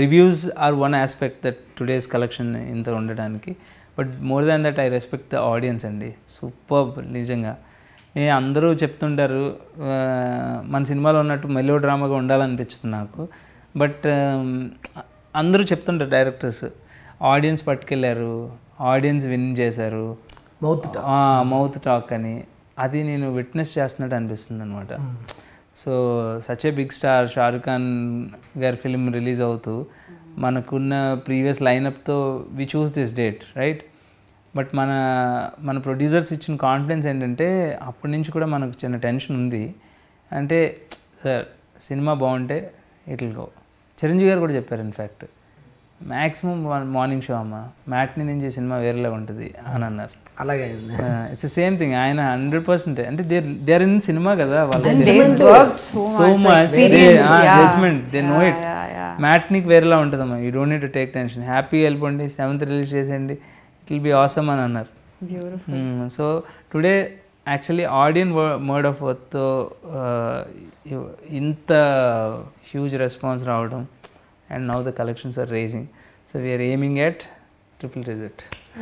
Reviews are one aspect that today's collection ఇంత ఉండడానికి but more than that I respect the audience అండి super నిజంగా ఏ అందరూ చెప్తుంటారు ఆ, మన సినిమాలో ఉన్నట్టు మెలో డ్రామాగా ఉండాలనిపించుతుంది నాకు బట్ అందరూ చెప్తుంటారు డైరెక్టర్స్ ఆడియన్స్ పట్టుకెళ్ళారు ఆడియన్స్ విన్ చేశారు మౌత్ మౌత్ టాక్ అని అది నేను విట్నెస్ చేస్తున్నట్టు అనిపిస్తుంది అనమాట so such a big star Shahrukh Khan గారి ఫిలిం రిలీజ్ అవుతూ మనకున్న ప్రీవియస్ లైనప్తో we choose this date right but మన మన ప్రొడ్యూసర్స్ ఇచ్చిన కాన్ఫిడెన్స్ ఏంటంటే అప్పటి నుంచి కూడా మనకు చిన్న టెన్షన్ ఉంది అంటే సార్ సినిమా బాగుంటే ఇట్ విల్ గో చిరంజీవి గారు కూడా చెప్పారు ఇన్ఫ్యాక్ట్ మ్యాక్సిమం మార్నింగ్ షో అమ్మ మ్యాట్ని నుంచి సినిమా వేరేలా ఉంటుంది అని అన్నారు అలాగే అయింది ఇట్స్ సేమ్ థింగ్ ఆయన హండ్రెడ్ పర్సెంట్ అంటే they they are in cinema కదా వాళ్ళ they worked so so much, so much experience, yeah. Judgement they know it yeah, yeah. మ్యాట్ నీకు వేరేలా ఉంటుందమ్మా you don't need to take tension హ్యాపీగా వెళ్ళిపోండి సెవెంత్ రిలీజ్ చేసేయండి ఇట్ విల్ బి ఆసమ్ అని అన్నారు Beautiful. So today actually audience word of worth ఇంత హ్యూజ్ రెస్పాన్స్ రావడం and now the collections are raging so we're aiming at triple reject